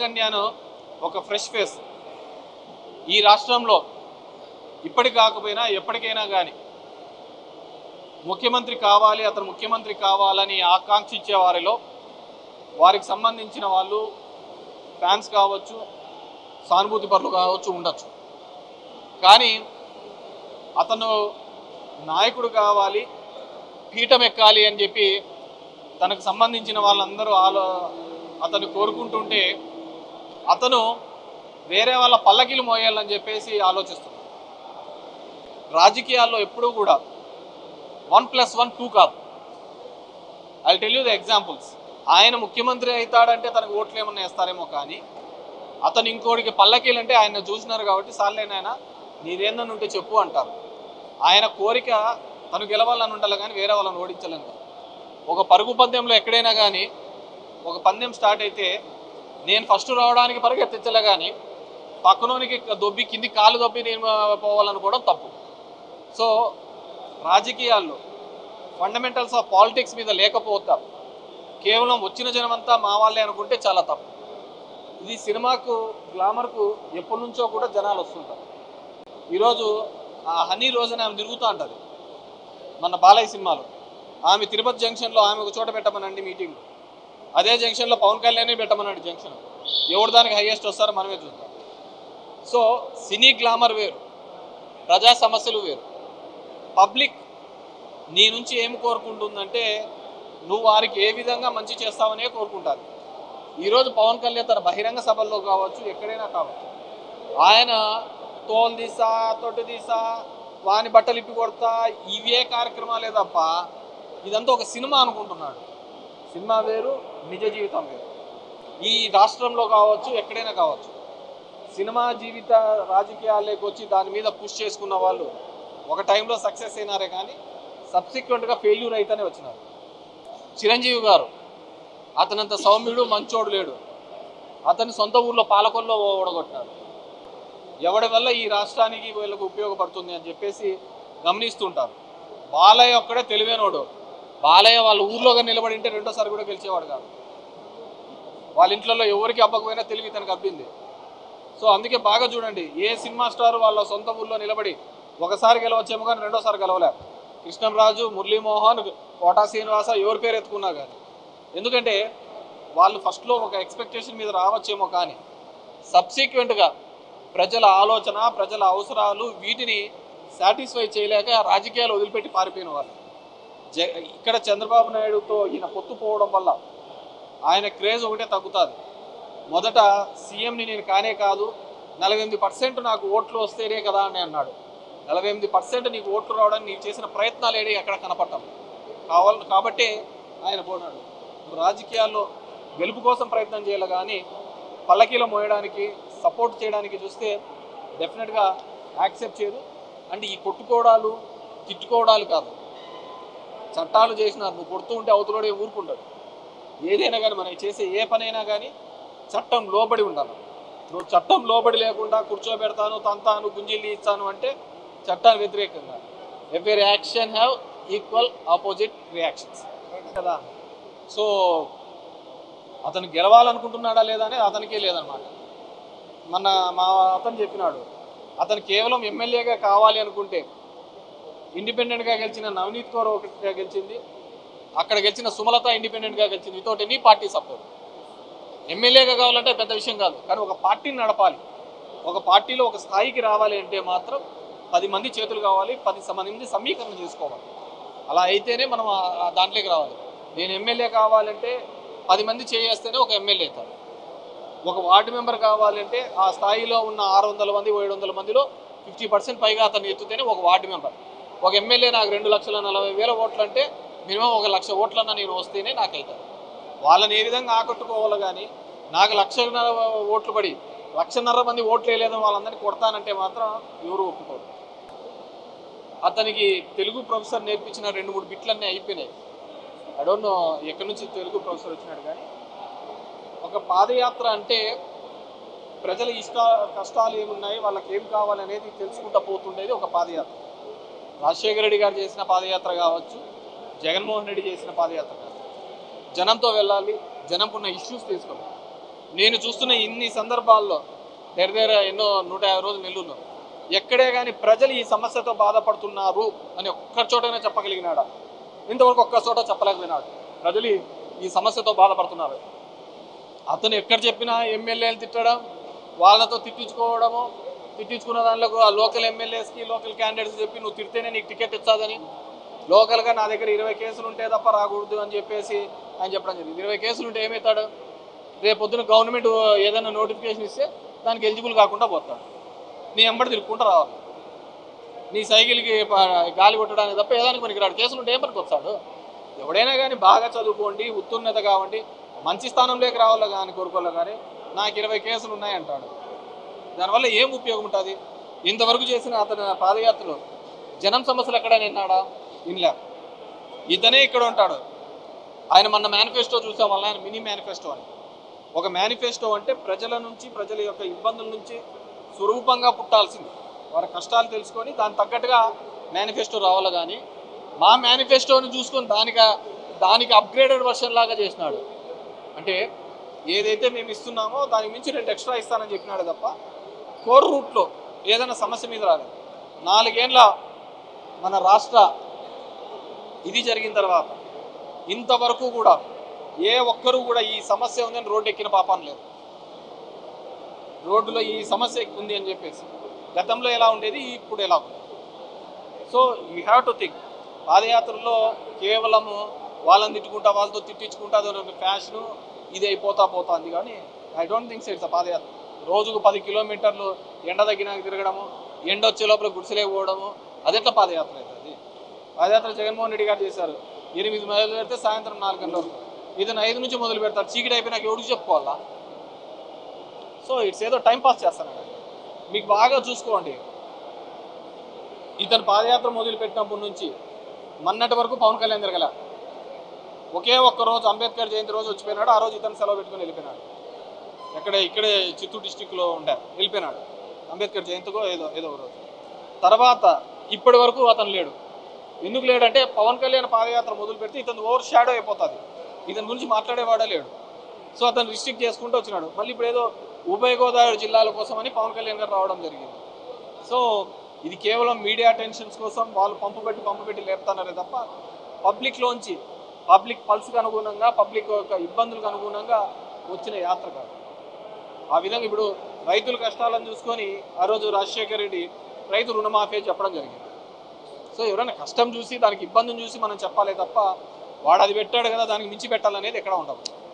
చైతన్యను ఒక fresh face ఈ రాష్ట్రంలో ఇప్పటి కాకపోయినా ఎప్పటికైనా కానీ ముఖ్యమంత్రి కావాలి అతను ముఖ్యమంత్రి కావాలని ఆకాంక్షించే వారిలో వారికి సంబంధించిన వాళ్ళు ఫ్యాన్స్ కావచ్చు సానుభూతి పరులు కావచ్చు ఉండొచ్చు కానీ అతను నాయకుడు కావాలి పీఠం ఎక్కాలి అని చెప్పి తనకు సంబంధించిన వాళ్ళందరూ ఆలో అతను కోరుకుంటుంటే అతను వేరే వాళ్ళ పల్లకిలు మోయాలని చెప్పేసి ఆలోచిస్తున్నాడు రాజకీయాల్లో ఎప్పుడూ కూడా వన్ ప్లస్ వన్ టూ కాదు I tell you the examples ఆయన ముఖ్యమంత్రి అవుతాడంటే తనకు ఓట్లు ఏమన్నా వేస్తారేమో కానీ అతను ఇంకోటికి పల్లకీలు అంటే ఆయన చూసినారు కాబట్టి సార్లేనాయన నీదేందని ఉంటే చెప్పు అంటారు ఆయన కోరిక తను గెలవాలని ఉండాలి కానీ వేరే వాళ్ళని ఓడించాలని కాదు ఒక పరుగు పందెంలో ఎక్కడైనా కానీ ఒక పందెం స్టార్ట్ అయితే నేను ఫస్ట్ రావడానికి పరిగెత్తించలే కానీ పక్కనోనికి దొబ్బి కింది కాలు దొబ్బి నేను పోవాలనుకోవడం తప్పు సో రాజకీయాల్లో ఫండమెంటల్స్ ఆఫ్ పాలిటిక్స్ మీద లేకపోతా కేవలం వచ్చిన జనమంతా మా వాళ్ళే అనుకుంటే చాలా తప్పు ఇది సినిమాకు గ్లామర్కు ఎప్పటి నుంచో కూడా జనాలు వస్తుంటారు ఈరోజు ఆ హనీ రోజున ఆమె తిరుగుతూ ఉంటుంది మన బాలయ్య సినిమాలో ఆమె తిరుపతి జంక్షన్లో ఆమె ఒక చోట పెట్టమనండి మీటింగ్ అదే జంక్షన్లో పవన్ కళ్యాణ్ పెట్టమనండి జంక్షన్ ఎవరు దానికి హైయెస్ట్ వస్తారో మనమే చూద్దాం సో సినీ గ్లామర్ వేరు ప్రజా సమస్యలు వేరు పబ్లిక్ నీ నుంచి ఏం కోరుకుంటుందంటే నువ్వు వారికి ఏ విధంగా మంచి చేస్తావనే కోరుకుంటారు ఈరోజు పవన్ కళ్యాణ్ తన బహిరంగ సభల్లో కావచ్చు ఎక్కడైనా కావచ్చు ఆయన తోలు తీసా తొట్టు తీసా వాని బట్టలు ఇప్పి కొడతా ఇవే కార్యక్రమాలే తప్ప ఇదంతా ఒక సినిమా అనుకుంటున్నాడు సినిమా వేరు నిజ జీవితం వేరు ఈ రాష్ట్రంలో కావచ్చు ఎక్కడైనా కావచ్చు సినిమా జీవిత రాజకీయాల్లోకి వచ్చి దాని మీద పుష్ చేసుకున్న వాళ్ళు ఒక టైంలో సక్సెస్ అయినారే కానీ సబ్సిక్వెంట్గా ఫెయిల్యూర్ అయితేనే వచ్చినారు చిరంజీవి గారు అతనంత సౌమ్యుడు మంచోడు లేడు అతని సొంత ఊర్లో పాలకొల్లో ఓడగొట్టినాడు ఎవడి వల్ల ఈ రాష్ట్రానికి వీళ్ళకు ఉపయోగపడుతుంది అని చెప్పేసి గమనిస్తుంటారు బాలయ్య ఒక్కడే తెలివైనోడు బాలయ్య వాళ్ళ ఊర్లోగా నిలబడి ఉంటే రెండోసారి కూడా గెలిచేవాడు కాదు వాళ్ళ ఇంట్లో ఎవరికి అబ్బకపోయినా తెలివి తనకు అబ్బింది సో అందుకే బాగా చూడండి ఏ సినిమా స్టార్ వాళ్ళ సొంత ఊర్లో నిలబడి ఒకసారి గెలవచ్చేమో కానీ రెండోసారి గెలవలే కృష్ణంరాజు మురళీమోహన్ కోటా శ్రీనివాస ఎవరి పేరు ఎత్తుకున్నా కానీ ఎందుకంటే వాళ్ళు ఫస్ట్లో ఒక ఎక్స్పెక్టేషన్ మీద రావచ్చేమో కానీ సబ్సిక్వెంట్గా ప్రజల ఆలోచన ప్రజల అవసరాలు వీటిని సాటిస్ఫై చేయలేక రాజకీయాలు వదిలిపెట్టి పారిపోయిన వాళ్ళు జ ఇక్కడ చంద్రబాబు నాయుడుతో ఈయన పొత్తు పోవడం వల్ల ఆయన క్రేజ్ ఒకటే తగ్గుతుంది మొదట సీఎంని నేను కానే కాదు నలభై ఎనిమిది పర్సెంట్ నాకు ఓట్లు వస్తేనే కదా అని అన్నాడు నలభై ఎనిమిది పర్సెంట్ నీకు ఓట్లు రావడానికి నీకు చేసిన ప్రయత్నాలు ఏడి ఎక్కడ కనపడటం కావాలి కాబట్టే ఆయన పోనాడు రాజకీయాల్లో గెలుపు కోసం ప్రయత్నం చేయాలి కానీ పల్లకీలో మోయడానికి సపోర్ట్ చేయడానికి చూస్తే డెఫినెట్గా యాక్సెప్ట్ చేయదు అంటే ఈ కొట్టుకోవడాలు తిట్టుకోవడాలు కాదు చట్టాలు చేసినారు నువ్వు కొడుతూ ఉంటే అవతలోడే ఊరుకుంటాడు ఏదైనా కానీ మనం చేసే ఏ పనైనా కానీ చట్టం లోబడి ఉండాలి నువ్వు చట్టం లోబడి లేకుండా కూర్చోబెడతాను తంతాను గుంజిల్లి ఇస్తాను అంటే చట్టానికి వ్యతిరేకంగా every action have equal opposite reactions కదా సో అతను గెలవాలనుకుంటున్నాడా లేదా అనేది అతనికే లేదనమాట మన మా అతను చెప్పినాడు అతను కేవలం ఎమ్మెల్యేగా కావాలి అనుకుంటే ఇండిపెండెంట్గా గెలిచిన నవనీత్ కౌర్ ఒకటిగా గెలిచింది అక్కడ గెలిచిన సుమలత ఇండిపెండెంట్గా గెలిచింది వితౌట్ ఎనీ పార్టీ సపోర్ట్ ఎమ్మెల్యేగా కావాలంటే పెద్ద విషయం కాదు కానీ ఒక పార్టీని నడపాలి ఒక పార్టీలో ఒక స్థాయికి రావాలి అంటే మాత్రం పది మంది చేతులు కావాలి పది స- మంది సమీకరణ చేసుకోవాలి అలా అయితేనే మనం ఆ- ఆ దాంట్లోకి రావాలి నేను ఎమ్మెల్యే కావాలంటే పది మంది చేయేస్తేనే ఒక ఎమ్మెల్యే అవుతారు ఒక వార్డు మెంబర్ కావాలంటే ఆ స్థాయిలో ఉన్న ఆరు వందల మంది ఏడు వందల మందిలో ఫిఫ్టీ పర్సెంట్ పైగా అతను ఎత్తుతేనే ఒక వార్డు మెంబర్ ఒక ఎమ్మెల్యే నాకు రెండు లక్షల నలభై వేల ఓట్లు అంటే మినిమం ఒక లక్ష ఓట్లన్నా నేను వస్తేనే నాకు అవుతాను వాళ్ళని ఏ విధంగా ఆకట్టుకోవాలి కానీ నాకు లక్షన్నర ఓట్లు పడి లక్షన్నర మంది ఓట్లు వేయలేదని వాళ్ళందరినీ కొడతానంటే మాత్రం ఎవరు ఒప్పుకోరు అతనికి తెలుగు ప్రొఫెసర్ నేర్పించిన రెండు మూడు బిట్లన్నీ అయిపోయినాయి ఐ డోంట్ నో ఎక్కడి నుంచి తెలుగు ప్రొఫెసర్ వచ్చినాడు కానీ ఒక పాదయాత్ర అంటే ప్రజల ఇష్ట కష్టాలు ఏమున్నాయి వాళ్ళకి ఏం కావాలి అనేది తెలుసుకుంటా పోతుండేది ఒక పాదయాత్ర రాజశేఖర రెడ్డి గారు చేసిన పాదయాత్ర కావచ్చు జగన్మోహన్ రెడ్డి చేసిన పాదయాత్ర కావచ్చు జనంతో వెళ్ళాలి జనంకున్న ఇష్యూస్ తీసుకోవాలి నేను చూస్తున్న ఇన్ని సందర్భాల్లో దగ్గర దగ్గర ఎన్నో నూట యాభై రోజులు నెల్లూరులో ఎక్కడే కానీ ప్రజలు ఈ సమస్యతో బాధపడుతున్నారు అని ఒక్క చోటనే చెప్పగలిగినాడా ఇంతవరకు ఒక్క చోట చెప్పలేకపోయినాడు ప్రజలు ఈ- ఈ సమస్యతో బాధపడుతున్నారు అతను ఎక్కడ చెప్పినా ఎమ్మెల్యేలు తిట్టడం వాళ్ళతో తిట్టించుకోవడము తిట్టించుకున్న దానిలో ఆ లోకల్ ఎమ్మెల్యేస్కి లోకల్ క్యాండిడేట్స్ చెప్పి నువ్వు తిడితేనే నీకు టికెట్ ఇచ్చాదని లోకల్గా నా దగ్గర ఇరవై కేసులు ఉంటే తప్ప రాకూడదు అని చెప్పేసి ఆయన చెప్పడం జరిగింది ఇరవై కేసులు ఉంటే ఏమవుతాడు రేపు పొద్దున గవర్నమెంట్ ఏదైనా నోటిఫికేషన్ ఇస్తే దానికి ఎలిజిబుల్ కాకుండా పోతాడు నీ ఎంబడి తిరుక్కుంటూ రావాలి నీ సైకిల్కి ప- గాలి కొట్టడానికి తప్ప ఏదానికి పనికిరాడు కేసులు ఉంటే ఏం పనికి వస్తాడు ఎవడైనా కానీ బాగా చదువుకోండి ఉత్తీర్ణత కావండి మంచి స్థానంలోకి రావాలో కానీ కోరుకోవాలి కానీ నాకు ఇరవై కేసులు ఉన్నాయంటాడు దానివల్ల ఏం ఉపయోగం ఉంటుంది ఇంతవరకు చేసిన అతని పాదయాత్రలో జనం సమస్యలు ఎక్కడ నిన్నాడా ఇన్లే ఇతనే ఇక్కడ ఉంటాడు ఆయన మన మేనిఫెస్టో చూసాం వల్ల ఆయన మినీ మేనిఫెస్టో అని ఒక మేనిఫెస్టో అంటే ప్రజల నుంచి ప్రజల యొక్క ఇబ్బందుల నుంచి స్వరూపంగా పుట్టాల్సింది వారి కష్టాలు తెలుసుకొని దానికి తగ్గట్టుగా మేనిఫెస్టో రావాలి కానీ మా మేనిఫెస్టోని చూసుకొని దానికి దానికి అప్గ్రేడెడ్ వర్షన్ లాగా చేసినాడు అంటే ఏదైతే మేము ఇస్తున్నామో దానికి మించి రెండు ఎక్స్ట్రా ఇస్తానని చెప్పినాడు తప్ప కోర్ రూట్లో ఏదైనా సమస్య మీద రాలేదు నాలుగేండ్ల మన రాష్ట్ర ఇది జరిగిన తర్వాత ఇంతవరకు కూడా ఏ ఒక్కరూ కూడా ఈ సమస్య ఉందని రోడ్డు ఎక్కిన పాపం లేదు రోడ్డులో ఈ సమస్య ఉంది అని చెప్పేసి గతంలో ఎలా ఉండేది ఇప్పుడు ఎలా ఉంది so you have to think పాదయాత్రలో కేవలము వాళ్ళని తిట్టుకుంటా వాళ్ళతో తిట్టించుకుంటా అదొక ఫ్యాషను ఇది అయిపోతా పోతుంది కానీ ఐ డోంట్ థింక్ ఇట్స్ పాదయాత్ర రోజుకు పది కిలోమీటర్లు ఎండ తగ్గినాక తిరగడము ఎండ వచ్చే లోపల గుడిసెలే పోవడము అదెట్లా పాదయాత్ర అవుతుంది పాదయాత్ర జగన్మోహన్ రెడ్డి గారు చేశారు ఎనిమిది మొదలు పెడితే సాయంత్రం నాలుగు గంటల వరకు ఇతను ఐదు నుంచి మొదలు పెడతారు చీకటి అయిపోయినాక ఎవరికి చెప్పుకోవాలా సో ఇట్స్ ఏదో టైం పాస్ చేస్తాను మీకు బాగా చూసుకోండి ఇతను పాదయాత్ర మొదలు పెట్టినప్పటి నుంచి మొన్నటి వరకు పవన్ కళ్యాణ్ తిరగల ఒకే ఒక్క రోజు అంబేద్కర్ జయంతి రోజు వచ్చిపోయినాడు ఆ రోజు ఇతను సెలవు పెట్టుకుని వెళ్ళిపోయినాడు ఎక్కడ ఇక్కడే చిత్తూరు డిస్టిక్లో ఉండే వెళ్ళిపోయినాడు అంబేద్కర్ జయంతికో ఏదో ఏదో ఒక రోజు తర్వాత ఇప్పటి వరకు అతను లేడు ఎందుకు లేడంటే పవన్ కళ్యాణ్ పాదయాత్ర మొదలు పెడితే ఇతను ఓవర్ షాడో అయిపోతుంది ఇతని గురించి మాట్లాడేవాడే లేడు సో అతను రిస్ట్రిక్ట్ చేసుకుంటూ వచ్చినాడు మళ్ళీ ఇప్పుడు ఏదో ఉభయ గోదావరి జిల్లాల కోసం అని పవన్ కళ్యాణ్ గారు రావడం జరిగింది సో ఇది కేవలం మీడియా టెన్షన్స్ కోసం వాళ్ళు పంపు పెట్టి పంపు పెట్టి లేపుతున్నారే తప్ప పబ్లిక్లోంచి పబ్లిక్ పల్స్కి అనుగుణంగా పబ్లిక్ యొక్క ఇబ్బందులకు అనుగుణంగా వచ్చిన యాత్ర కాదు ఆ విధంగా ఇప్పుడు రైతుల కష్టాలను చూసుకొని ఆ రోజు రాజశేఖర్ రెడ్డి రైతు రుణమాఫీ అని చెప్పడం జరిగింది సో ఎవరైనా కష్టం చూసి దానికి ఇబ్బందిని చూసి మనం చెప్పాలి తప్ప వాడు అది పెట్టాడు కదా దానికి మించి పెట్టాలనేది ఎక్కడ ఉండదు